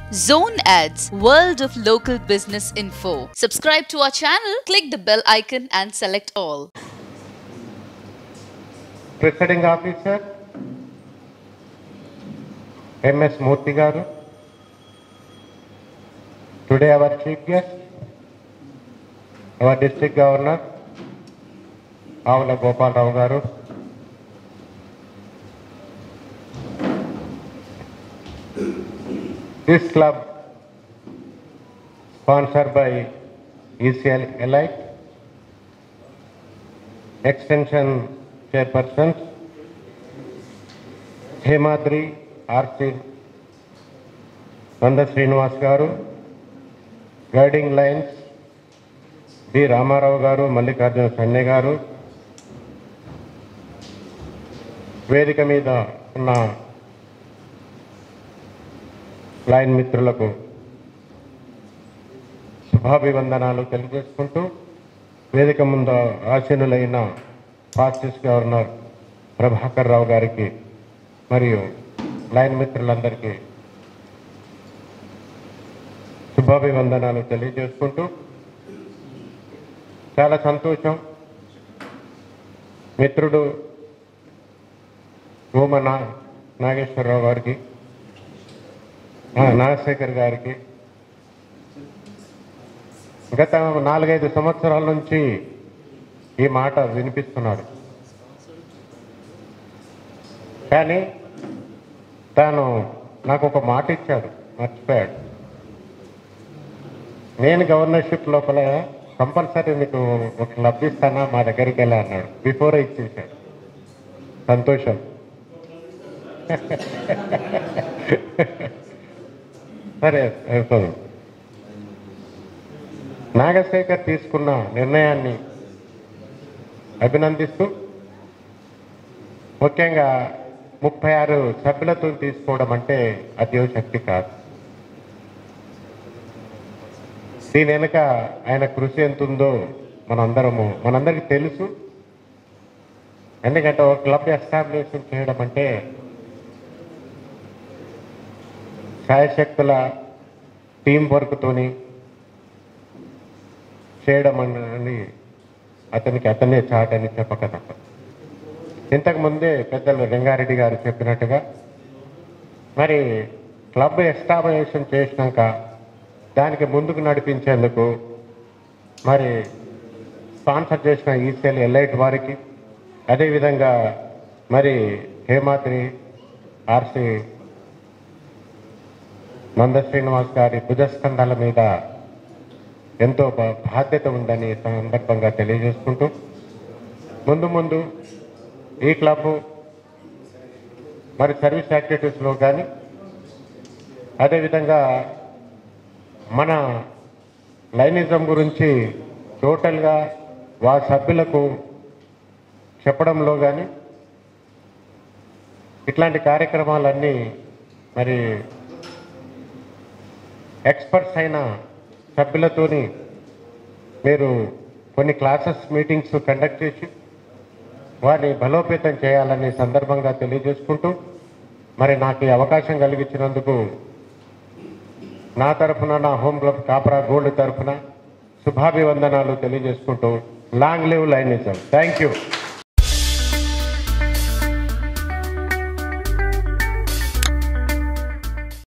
Zone Ads, World of Local Business Info. Subscribe to our channel, click the bell icon and select all. Presiding officer MS Murthy garu today our chief guest our district governor Avula Gopalarao garu this club sponsor by ECL elite extension chairpersons Hemadri RC Nanda Srinivas garu guiding lines B Ramarao గారు మల్లికార్జున సన్నె గారు వేదిక మీద ఉన్న line మిత్రులకు శుభాభివందనాలు తెలియజేసుకుంటూ వేదిక ముందు ఆశీనులైన ఫాస్టిస్ గవర్నర్ ప్రభాకర్ రావు గారికి మరియు లైన్ మిత్రులందరికీ శుభాభివందనాలు తెలియజేసుకుంటూ చాలా సంతోషం మిత్రుడు భూమ నా నాగేశ్వరరావు గారికి ఆ, నాగశేఖర్ గారికి గత నాలుగైదు సంవత్సరాల నుంచి ఈ మాట వినిపిస్తున్నాడు కానీ తాను నాకు ఒక మాట ఇచ్చాడు మర్చిపోయాడు నేను గవర్నర్షిప్ లోపల కంపల్సరీ మీకు ఒక లభిస్తానా మా దగ్గరికి వెళ్ళా అన్నాడు బిఫోరే ఇచ్చేసాడు సంతోషం సరే అయిపోదు నాగశేఖర్ తీసుకున్న నిర్ణయాన్ని అభినందిస్తూ ముఖ్యంగా ముప్పై ఆరు సభ్యులతో తీసుకోవడం అంటే అతి శక్తి కాదు దీని వెనుక ఆయన కృషి ఎంత ఉందో మనందరము మనందరికీ తెలుసు ఎందుకంటే ఒక క్లబ్ ఎస్టాబ్లిష్ చేయడం అంటే శాయశక్తుల టీం వర్క్తోని చేయడం అని అతనికి అతనే చాటని చెప్పక తప్పదు ఇంతకు ముందే పెద్దలు రంగారెడ్డి గారు చెప్పినట్టుగా మరి క్లబ్ ఎస్టాబ్లిషన్ చేసినాక దానికి ముందుకు నడిపించేందుకు మరి స్పాన్సర్ చేసిన ఈసీఎల్ ఎల్ఐట్ వారికి అదేవిధంగా మరి హేమాద్రి ఆర్సి నంద శ్రీనివాస్ గారి భుజస్కంధాల మీద ఎంతో బా- బాధ్యత ఉందని ఈ సందర్భంగా తెలియజేసుకుంటూ ముందు ముందు ఈ క్లబ్ మరి సర్వీస్ యాక్టివిటీస్లో కానీ అదేవిధంగా మన లైనిజం గురించి టోటల్గా వా సభ్యులకు చెప్పడంలో కానీ ఇట్లాంటి కార్యక్రమాలన్నీ మరి ఎక్స్పర్ట్స్ అయిన సభ్యులతోని మీరు కొన్ని క్లాసెస్ మీటింగ్స్ కండక్ట్ చేసి వారిని బలోపేతం చేయాలని సందర్భంగా తెలియజేసుకుంటూ మరి నాకు ఈ అవకాశం కలిగించినందుకు నా తరఫున నా హోమ్ క్లబ్ కాపరా గోల్డ్ తరఫున శుభాభివందనాలు తెలియజేసుకుంటూ long live Lionism thank you